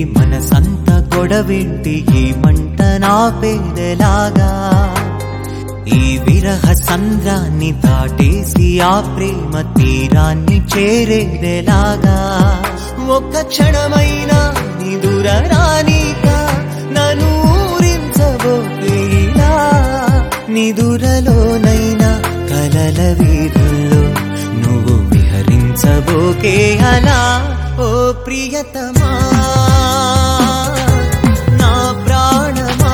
మనసంత గొడవేంటి ఈ మంట నా పేదలాగా ఈ విరహ సంద్రాన్ని దాటేసి ఆ ప్రేమ తీరాన్ని చేరేదెలాగా ఒక్క క్షణమైనా నిదుర రానిక నన్ను ఊరించబోకేలా నిదురలోనైనా కలల వీధుల్లో నువ్వు విహరించబోకే అలా ఓ ప్రియతమా నా ప్రాణమా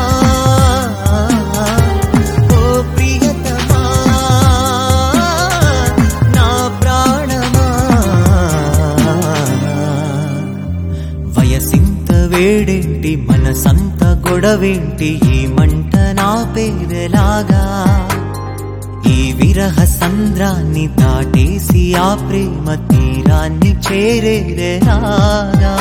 ఓ ప్రియతమా నా ప్రాణమా వయసింత వేడేంటి మనసంత గొడవేంటి ఈ మంట నా పేదలాగా ఈ విరహ సంద్రాన్ని దాటేసి ఆ ప్రేమ తీరాన్ని చేరేదెలాగా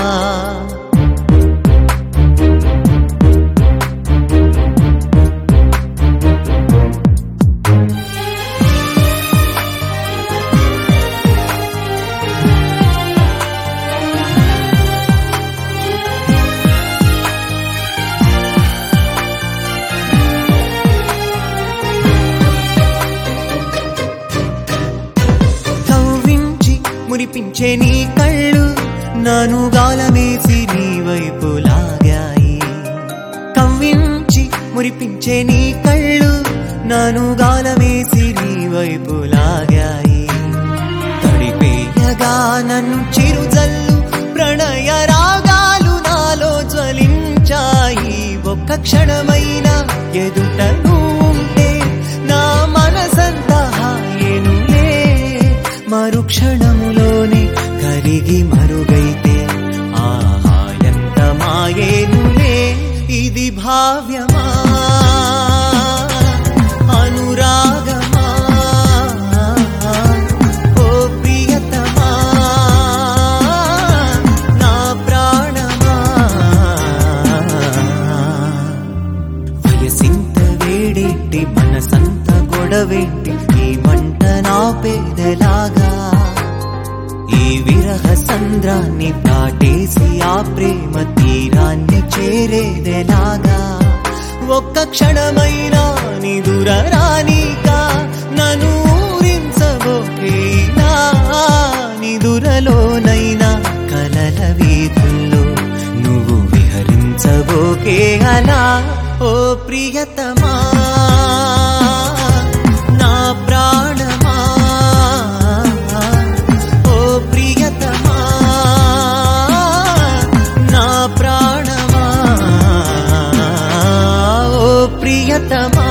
కవ్వించి మురిపించే నీ కళ్ళు నన్ను గాలమేసి నీ వైపు లాగాయి కవ్వించి మురిపించే నీ కళ్ళు నన్ను గాలమేసి నీ వైపు లాగాయి తడిపేయగా నన్ను చిరుజల్లు ప్రణయ రాగాలు నాలో జ్వలించాయి ఒక్క క్షణమైన ఎదుట ఉంటే నా మనసంతా హాయేనులే మరుక్షణములోనే కరిగి మరుగైతే ఆహా ఎంత మాయేనులే ఇది భావ్యమా అనురాగమా ఓ ప్రియతమా నా ప్రాణమా వయసింత వేడేంటి మనసంత గొడవేంటి ఈ మంట నా పేదలాగా ఈ విరహ సంద్రాన్ని దాటేసి ఆ ప్రేమ తీరాన్ని చేరేదెలాగా ఒక్క క్షణమైనా నిదుర రానిక నన్ను ఊరించబోకేలా నిదురలోనైనా కలల వీధుల్లో నువ్వు విహరించబోకే అలా ఓ ప్రియతమా నా ప్రాణమా ఓ ప్రియతమా నా ప్రాణమా ఓ ప్రియతమా